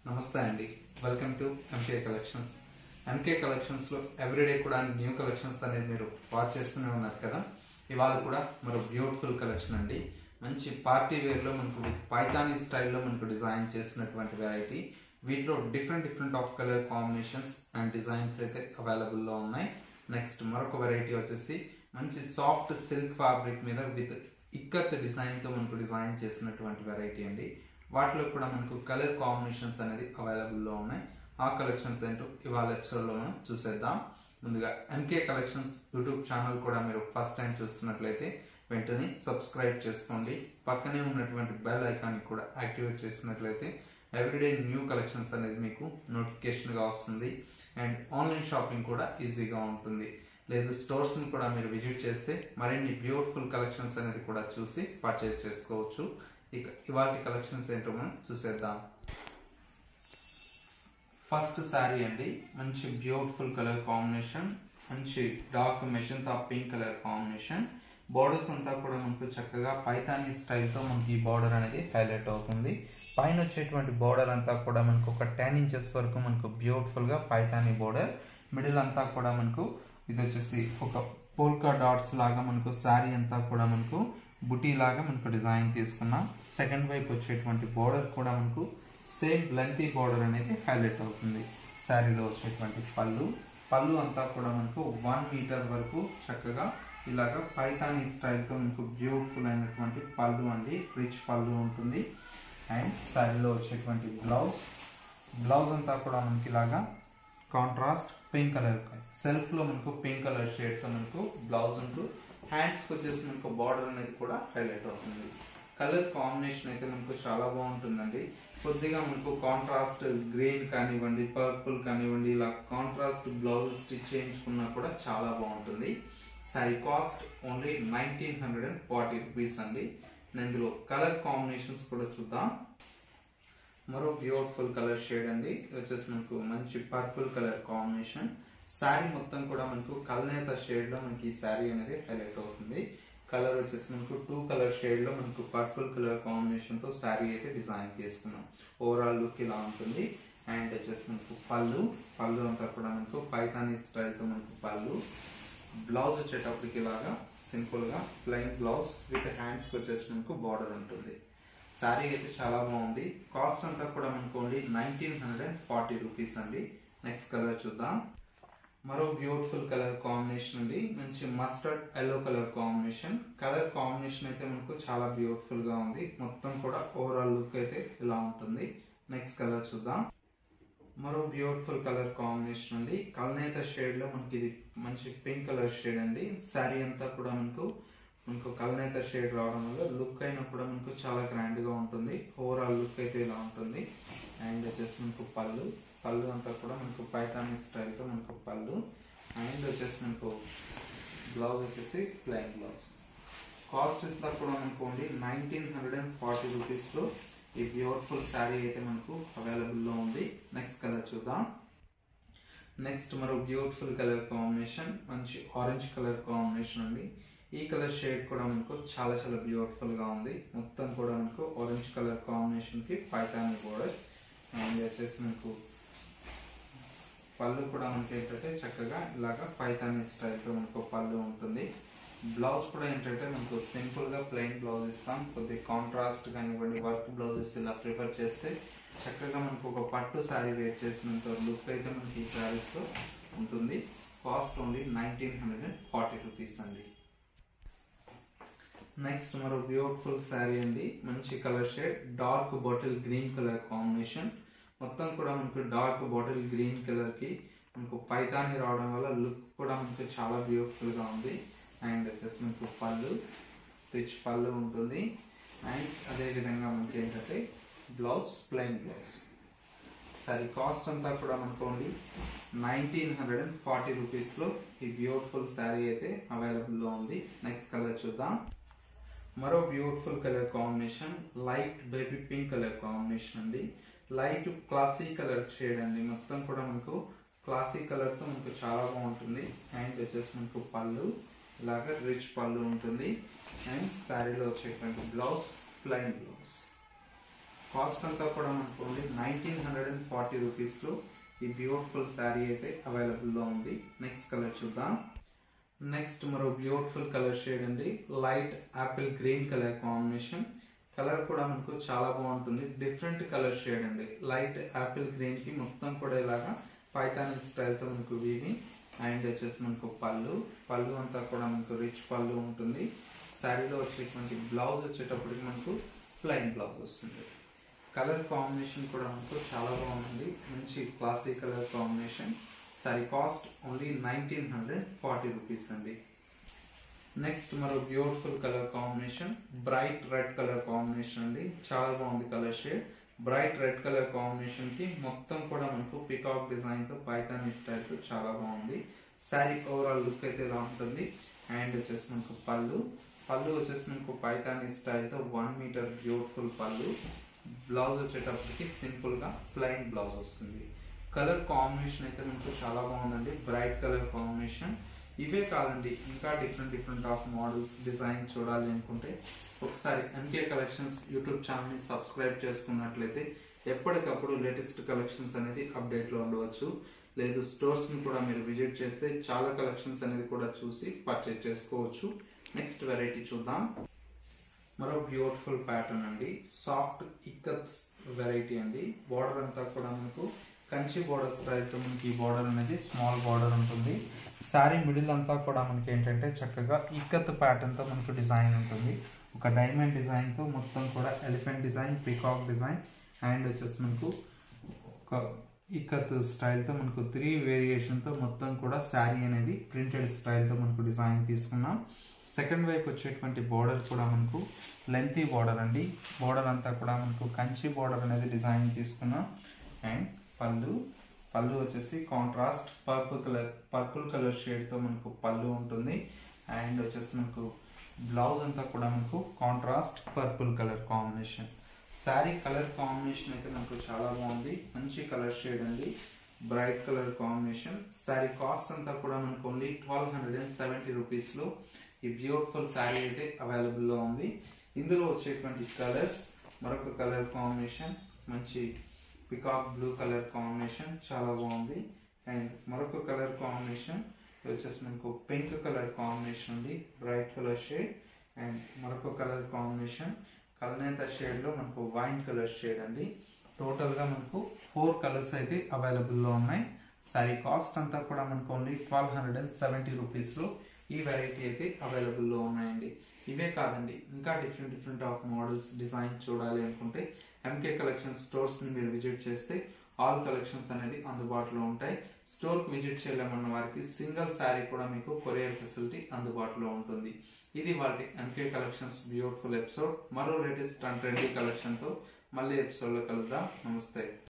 నమస్తే అండి welcome to MK collections MK collections లో ఎవ్రీడే కూడా న్యూ కలెక్షన్స్ అనేది మీరు వాచ్ చేస్తూనే ఉన్నారు కదా ఇవాళ కూడా మరో బ్యూటిఫుల్ కలెక్షన్ అండి మంచి పార్టీ వేర్ లో మనకు పైతానీ స్టైల్లో మనకు డిజైన్ చేసినటువంటి వెరైటీ వీటిలో different different of colour combinations and designs అయితే అవైలబుల్ లో ఉన్నాయి నెక్స్ట్ మరొక వెరైటీ వచ్చేసి మంచి సాఫ్ట్ సిల్క్ ఫ్యాబ్రిక్ మీద విత్ ఇక్కత్ డిజైన్ తో మనకు డిజైన్ చేసినటువంటి వెరైటీ అండి వాటిలో కూడా మనకు కలర్ కాంబినేషన్స్ అనేది అవైలబుల్ లో ఉన్నాయి ఆ కలెక్షన్స్ ఏంటో ఇవాళ ఎపిసోడ్ లో మనం చూసేద్దాం ముందుగా ఎంకే కలెక్షన్స్ యూట్యూబ్ ఛానల్ కూడా మీరు ఫస్ట్ టైం చూస్తున్నట్లయితే వెంటనే సబ్స్క్రైబ్ చేసుకోండి పక్కనే ఉన్నటువంటి బెల్ ఐకాన్ కూడా యాక్టివేట్ చేసినట్లయితే ఎవ్రీడే న్యూ కలెక్షన్స్ అనేది మీకు నోటిఫికేషన్ గా వస్తుంది అండ్ ఆన్లైన్ షాపింగ్ కూడా ఈజీగా ఉంటుంది లేదు స్టోర్స్ ని కూడా మీరు విజిట్ చేస్తే మరిన్ని బ్యూటిఫుల్ కలెక్షన్స్ అనేది కూడా చూసి పర్చేజ్ చేసుకోవచ్చు ఇక ఇవాటి కలెక్షన్స్ ఏంటో మనం చూసేద్దాం ఫస్ట్ శారీ అండి మంచి బ్యూటిఫుల్ కలర్ కాంబినేషన్ మంచి డార్క్ మెషిన్ తా పింక్ కలర్ కాంబినేషన్ బోర్డర్స్ అంతా కూడా మనకు చక్కగా పైతానీ స్టైల్తో మనకి ఈ బార్డర్ అనేది హైలైట్ అవుతుంది పైన వచ్చేటువంటి బోర్డర్ అంతా కూడా మనకు ఒక టెన్ ఇంచెస్ వరకు మనకు బ్యూటిఫుల్ గా పైతానీ బోర్డర్ మిడిల్ అంతా కూడా మనకు ఇది వచ్చేసి ఒక పోల్కా డాట్స్ లాగా మనకు శారీ అంతా కూడా మనకు బుటీ లాగా మనకు డిజైన్ తీసుకున్నాం సెకండ్ వైపు వచ్చేటువంటి బోర్డర్ కూడా మనకు సేమ్ లెంతీ బోర్డర్ అనేది హైలైట్ అవుతుంది శారీలో వచ్చేటువంటి పళ్ళు పళ్ళు అంతా కూడా మనకు వన్ మీటర్ వరకు చక్కగా ఇలాగ పైతానీ స్టైల్తో మనకు బ్యూటిఫుల్ అయినటువంటి పళ్ళు అండి రిచ్ పళ్ళు ఉంటుంది అండ్ శారీలో వచ్చేటువంటి బ్లౌజ్ బ్లౌజ్ అంతా కూడా మనకి ఇలాగా కాంట్రాస్ట్ పింక్ కలర్ సెల్ఫ్ లో మనకు పింక్ కలర్ షేడ్ తో మనకు బ్లౌజ్ ఉంటూ హ్యాండ్స్ కి వచ్చేసి మనకు బార్డర్ అనేది కూడా హైలైట్ అవుతుంది కలర్ కాంబినేషన్ అయితే మనకు చాలా బాగుంటుందండి కొద్దిగా మనకు కాంట్రాస్ట్ గ్రీన్ కానివ్వండి పర్పుల్ కానివ్వండి ఇలా కాంట్రాస్ట్ బ్లౌజ్ స్టిచ్ చేయించుకున్నా కూడా చాలా బాగుంటుంది sari cost only nineteen hundred and forty rupees అండి నేను ఇందులో కలర్ కాంబినేషన్స్ కూడా చూద్దాం మరో బ్యూటిఫుల్ కలర్ షేడ్ అండి ఇది వచ్చేసి మనకు మంచి పర్పుల్ కలర్ కాంబినేషన్ శారీ మొత్తం కూడా మనకు కల్నేత షేడ్ లో మనకి ఈ శారీ అనేది హైలైట్ అవుతుంది కలర్ వచ్చేసి మనకు టూ కలర్ షేడ్ లో మనకు పర్పుల్ కలర్ కాంబినేషన్ తో శారీ అయితే డిజైన్ చేసుకున్నాం ఓవరాల్ లుక్ ఇలా ఉంటుంది అండ్ వచ్చేసి మనకు పళ్ళు పళ్ళు అంతా కూడా మనకు పైతానీ స్టైల్ తో మనకు పళ్ళు బ్లౌజ్ వచ్చేటప్పటికి ఇలాగా సింపుల్ గా ప్లెయిన్ బ్లౌజ్ విత్ హ్యాండ్స్ వచ్చేసి మనకు బార్డర్ ఉంటుంది శారీ అయితే చాలా బాగుంది కాస్ట్ అంతా కూడా మనకు only nineteen hundred and forty rupees అండి నెక్స్ట్ కలర్ చూద్దాం మరో బ్యూటిఫుల్ కలర్ కాంబినేషన్ అండి మంచి mustard yellow colour combination colour combination అయితే మనకు చాలా బ్యూటిఫుల్ గా ఉంది మొత్తం కూడా ఓవరాల్ లుక్ అయితే ఇలా ఉంటుంది నెక్స్ట్ కలర్ చూద్దాం మరో బ్యూటిఫుల్ కలర్ కాంబినేషన్ అండి కల్నేత షేడ్ లో మనకి ఇది మంచి పింక్ కలర్ షేడ్ అండి శారీ అంతా కూడా మనకు మనకు కల్నేత షేడ్ రావడం వల్ల లుక్ అయినా కూడా మనకు చాలా గ్రాండ్ గా ఉంటుంది ఓవరాల్ లుక్ అయితే ఇలా ఉంటుంది అండ్ వచ్చేసి మనకు పళ్ళు పళ్ళు అంతా కూడా మనకు పైతానీ స్టైల్ తో మనకు పళ్ళు అండ్ వచ్చేసి మనకు బ్లౌజ్ వచ్చేసి ప్లెయిన్ బ్లౌజ్ కాస్ట్ అంతా కూడా మనకు only nineteen hundred and forty rupees లో ఈ బ్యూటిఫుల్ శారీ అయితే మనకు అవైలబుల్ లో ఉంది నెక్స్ట్ కలర్ చూద్దాం నెక్స్ట్ మరో బ్యూటిఫుల్ కలర్ కాంబినేషన్ మంచి ఆరెంజ్ కలర్ కాంబినేషన్ అండి ఈ కలర్ షేడ్ కూడా మనకు చాలా చాలా బ్యూటిఫుల్ గా ఉంది మొత్తం కూడా మనకు ఆరెంజ్ కలర్ కాంబినేషన్ కి పైతాని బోర్డర్ అండ్ వచ్చేసి మనకు పళ్ళు కూడా మనకి ఏంటంటే చక్కగా ఇలాగా పైతాని స్టైల్ తో మనకు పళ్ళు ఉంటుంది బ్లౌజ్ కూడా ఏంటంటే మనకు సింపుల్ గా ప్లెయిన్ బ్లౌజ్ ఇస్తాం కొద్దిగా కాంట్రాస్ట్ కానివ్వండి వర్క్ బ్లౌజెస్ ఇలా ప్రిఫర్ చేస్తే చక్కగా మనకు ఒక పట్టు శారీ వేర్ చేసినంత లుక్ అయితే మనకి ఈ శారీస్ లో ఉంటుంది cost only nineteen hundred and forty rupees అండి నెక్స్ట్ మరో బ్యూటిఫుల్ శారీ అండి మంచి colour shade dark bottle green colour combination మొత్తం కూడా మనకు డార్క్ బాటిల్ గ్రీన్ కలర్ కి మనకు పైతాని రావడం వల్ల లుక్ కూడా మనకు చాలా బ్యూటిఫుల్ గా ఉంది అండ్ వచ్చేసి మనకు పళ్ళు రిచ్ పళ్ళు ఉంటుంది అండ్ అదే విధంగా మనకి ఏంటంటే బ్లౌజ్ ప్లెయిన్ బ్లౌజ్ సరే కాస్ట్ అంతా కూడా మనకు only nineteen hundred and forty రూపీస్లో ఈ బ్యూటిఫుల్ శారీ అయితే అవైలబుల్లో ఉంది నెక్స్ట్ కలర్ చూద్దాం మరో beautiful colour combination light baby pink colour combination అండి లైట్ క్లాసీ కలర్ షేడ్ అండి మొత్తం కూడా మనకు క్లాసీ కలర్ తో మనకు చాలా బాగుంటుంది అండ్ వచ్చేసి మనకు పళ్ళు ఇలాగ రిచ్ పళ్ళు ఉంటుంది అండ్ శారీలో వచ్చేటువంటి బ్లౌజ్ ప్లెయిన్ బ్లౌజ్ కాస్ట్ అంతా కూడా మనకు only nineteen hundred and forty రూపీస్లో ఈ బ్యూటిఫుల్ శారీ అయితే అవైలబుల్లో ఉంది నెక్స్ట్ కలర్ చూద్దాం నెక్స్ట్ మరో బ్యూటిఫుల్ కలర్ షేడ్ అండి light apple green colour combination colour కూడా మనకు చాలా బాగుంటుంది డిఫరెంట్ కలర్ షేడ్ అండి లైట్ యాపిల్ గ్రీన్ కి మొత్తం కూడా ఇలాగా పైతాని స్టైల్ తో మనకు వీవింగ్ అండ్ వచ్చేసి మనకు పళ్ళు పళ్ళు అంతా కూడా మనకు రిచ్ పళ్ళు ఉంటుంది శారీలో వచ్చేటువంటి బ్లౌజ్ వచ్చేటప్పటికి మనకు ప్లెయిన్ బ్లౌజ్ వస్తుంది కలర్ కాంబినేషన్ కూడా మనకు చాలా బాగుంది మంచి classy colour combination sari cost only nineteen hundred forty rupees అండి నెక్స్ట్ మరో beautiful colour combination bright red colour combination అండి చాలా బాగుంది colour shade bright red colour combination కి మొత్తం కూడా మనకు పికాక్ డిజైన్ తో పైతాని స్టైల్ తో చాలా బాగుంది శారీ ఓవరాల్ లుక్ అయితే ఇలా ఉంటుంది అండ్ వచ్చేసి మనకు పళ్ళు పళ్ళు వచ్చేసి మనకు పైతాని స్టైల్ తో వన్ మీటర్ బ్యూటిఫుల్ పళ్ళు బ్లౌజ్ వచ్చేటప్పటికి సింపుల్ గా ప్లెయిన్ బ్లౌజ్ వస్తుంది కలర్ కాంబినేషన్ అయితే మనకు చాలా బాగుందండి బ్రైట్ కలర్ కాంబినేషన్ ఇవే కాదండి ఇంకా different different of models design చూడాలి అనుకుంటే ఒకసారి ఎంకే కలెక్షన్స్ యూట్యూబ్ ఛానల్ని సబ్స్క్రైబ్ చేసుకున్నట్లయితే ఎప్పటికప్పుడు లేటెస్ట్ కలెక్షన్స్ అనేది అప్డేట్లో ఉండవచ్చు లేదు స్టోర్స్ని కూడా మీరు విజిట్ చేస్తే చాలా కలెక్షన్స్ అనేది కూడా చూసి పర్చేజ్ చేసుకోవచ్చు నెక్స్ట్ వెరైటీ చూద్దాం మరో బ్యూటిఫుల్ ప్యాటర్న్ అండి సాఫ్ట్ ఇక్కత్ వెరైటీ అండి బార్డర్ అంతా కూడా మనకు కంచి బార్డర్ స్టైల్తో మనకి ఈ బార్డర్ అనేది స్మాల్ బార్డర్ ఉంటుంది శారీ మిడిల్ అంతా కూడా మనకి ఏంటంటే చక్కగా ఇక్కత్ ప్యాటర్న్తో మనకు డిజైన్ ఉంటుంది ఒక డైమండ్ డిజైన్తో మొత్తం కూడా elephant design peacock design and వచ్చేసి మనకు ఒక ఇక్కత్ స్టైల్తో మనకు త్రీ వేరియేషన్తో మొత్తం కూడా శారీ అనేది ప్రింటెడ్ స్టైల్తో మనకు డిజైన్ తీసుకున్నాం సెకండ్ వైపు వచ్చేటువంటి బార్డర్ కూడా మనకు లెంతీ బార్డర్ అండి బార్డర్ అంతా కూడా మనకు కంచి బార్డర్ అనేది డిజైన్ తీసుకున్నాం అండ్ పళ్ళు పళ్ళు వచ్చేసి contrast purple colour purple colour షేడ్తో మనకు పళ్ళు ఉంటుంది అండ్ వచ్చేసి మనకు బ్లౌజ్ అంతా కూడా మనకు contrast purple colour combination sari colour combination అయితే మనకు చాలా బాగుంది మంచి కలర్ షేడ్ అండి bright colour combination sari cost అంతా కూడా మనకు only twelve hundred and seventy రూపీస్లో ఈ బ్యూటిఫుల్ శారీ అయితే అవైలబుల్లో ఉంది ఇందులో వచ్చేటువంటి కలర్స్ మరొక కలర్ కాంబినేషన్ మంచి పికాక్ బ్లూ కలర్ కాంబినేషన్ చాలా బాగుంది అండ్ మరొక కలర్ కాంబినేషన్ వచ్చేసి మనకు పింక్ కలర్ కాంబినేషన్ ఉంది బ్రైట్ కలర్ షేడ్ అండ్ మరొక కలర్ కాంబినేషన్ కలనేత షేడ్లో మనకు వైన్ కలర్ షేడ్ అండి టోటల్గా మనకు ఫోర్ కలర్స్ అయితే అవైలబుల్లో ఉన్నాయి సారీ కాస్ట్ అంతా కూడా మనకు only twelve hundred and seventy రూపీస్లో ఈ వెరైటీ అయితే అవైలబుల్లో ఉన్నాయండి ఇవే కాదండి ఇంకా different different of models design చూడాలి అనుకుంటే ఎంకే కలెక్షన్ స్టోర్స్ని మీరు విజిట్ చేస్తే ఆల్ కలెక్షన్స్ అనేది అందుబాటులో ఉంటాయి స్టోర్కి విజిట్ చేయలేమన్న వారికి సింగిల్ శారీ కూడా మీకు కొరియర్ ఫెసిలిటీ అందుబాటులో ఉంటుంది ఇది వాటి ఎంకే కలెక్షన్స్ బ్యూటిఫుల్ ఎపిసోడ్ మరో లేటెస్ట్ అండ్ ట్రెండీ కలెక్షన్తో మళ్ళీ ఎపిసోడ్లో కలుద్దాం నమస్తే